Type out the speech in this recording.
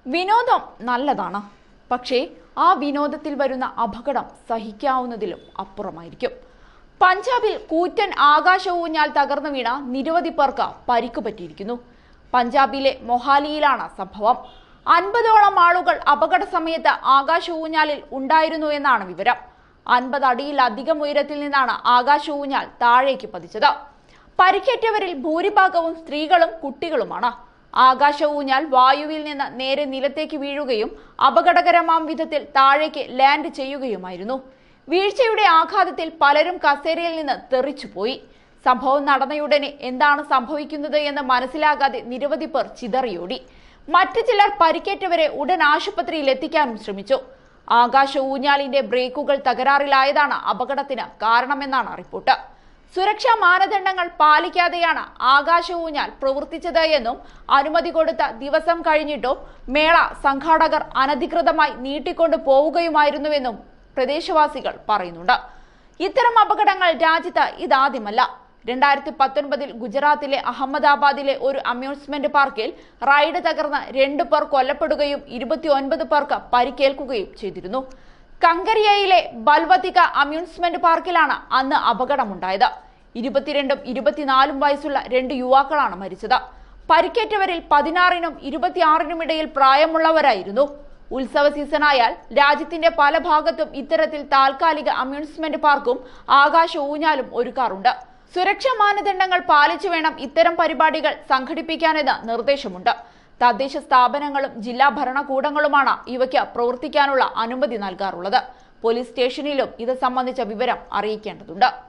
വിനോദം നല്ലതാണ് പക്ഷേ ആ വിനോദത്തിൽ വരുന്ന അപകടം സഹിക്കാവുന്നതിലും അപ്പുറമായിരിക്കും പഞ്ചാബിൽ കൂറ്റൻ ആകാശ ഊഞ്ഞാൽ തകർന്നു വീണ നിരവധി പേർക്ക് പരിക്കു പറ്റിയിരിക്കുന്നു പഞ്ചാബിലെ മൊഹാലിയിലാണ് സംഭവം അൻപതോളം ആളുകൾ അപകട സമയത്ത് ആകാശ ഊഞ്ഞാലിൽ ഉണ്ടായിരുന്നു എന്നാണ് വിവരം അൻപത് അടിയിലധികം ഉയരത്തിൽ നിന്നാണ് ആകാശ ഊഞ്ഞാൽ താഴേക്ക് പതിച്ചത് പരിക്കേറ്റവരിൽ ഭൂരിഭാഗവും സ്ത്രീകളും കുട്ടികളുമാണ് ആകാശ ഊഞ്ഞാൽ വായുവിൽ നിന്ന് നേരെ നിലത്തേക്ക് വീഴുകയും അപകടകരമാം വിധത്തിൽ താഴേക്ക് ലാൻഡ് ചെയ്യുകയുമായിരുന്നു വീഴ്ചയുടെ ആഘാതത്തിൽ പലരും കസേരയിൽ നിന്ന് തെറിച്ചുപോയി സംഭവം നടന്നയുടനെ എന്താണ് സംഭവിക്കുന്നത് എന്ന് മനസ്സിലാകാതെ നിരവധി പേർ ചിതറിയോടി മറ്റു ചിലർ പരിക്കേറ്റവരെ ഉടൻ ആശുപത്രിയിൽ എത്തിക്കാനും ശ്രമിച്ചു ആകാശ ഊഞ്ഞാലിന്റെ ബ്രേക്കുകൾ തകരാറിലായതാണ് അപകടത്തിന് കാരണമെന്നാണ് റിപ്പോർട്ട് സുരക്ഷാ മാനദണ്ഡങ്ങൾ പാലിക്കാതെയാണ് ആകാശ ഊഞ്ഞാൽ പ്രവർത്തിച്ചത് എന്നും അനുമതി കൊടുത്ത ദിവസം കഴിഞ്ഞിട്ടും മേള സംഘാടകർ അനധികൃതമായി നീട്ടിക്കൊണ്ടു പോവുകയുമായിരുന്നുവെന്നും പ്രദേശവാസികൾ പറയുന്നുണ്ട് ഇത്തരം അപകടങ്ങൾ രാജ്യത്ത് ഇതാദ്യമല്ല രണ്ടായിരത്തി പത്തൊൻപതിൽ ഗുജറാത്തിലെ അഹമ്മദാബാദിലെ ഒരു അമ്യൂസ്മെന്റ് പാർക്കിൽ റൈഡ് തകർന്ന് രണ്ടു പേർ കൊല്ലപ്പെടുകയും ഇരുപത്തിയൊൻപത് പേർക്ക് പരിക്കേൽക്കുകയും ചെയ്തിരുന്നു കങ്കരിയയിലെ ബൽവതിക അമ്യൂസ്മെന്റ് പാർക്കിലാണ് അന്ന് അപകടമുണ്ടായത് ഇരുപത്തിരണ്ടും ഇരുപത്തിനാലും വയസ്സുള്ള രണ്ട് യുവാക്കളാണ് മരിച്ചത് പരിക്കേറ്റവരിൽ പതിനാറിനും ഇരുപത്തിയാറിനും ഇടയിൽ പ്രായമുള്ളവരായിരുന്നു ഉത്സവ സീസണായാൽ രാജ്യത്തിന്റെ പല ഭാഗത്തും ഇത്തരത്തിൽ താൽക്കാലിക അമ്യൂസ്മെന്റ് പാർക്കും ആകാശ ഊഞ്ഞാലും ഒരുക്കാറുണ്ട് സുരക്ഷാ മാനദണ്ഡങ്ങൾ പാലിച്ചു വേണം ഇത്തരം പരിപാടികൾ സംഘടിപ്പിക്കാനെന്ന് നിർദ്ദേശമുണ്ട് തദ്ദേശ സ്ഥാപനങ്ങളും ജില്ലാ ഭരണകൂടങ്ങളുമാണ് ഇവയ്ക്ക് പ്രവർത്തിക്കാനുള്ള അനുമതി നൽകാറുള്ളത് പോലീസ് സ്റ്റേഷനിലും ഇത് സംബന്ധിച്ച വിവരം അറിയിക്കേണ്ടതുണ്ട്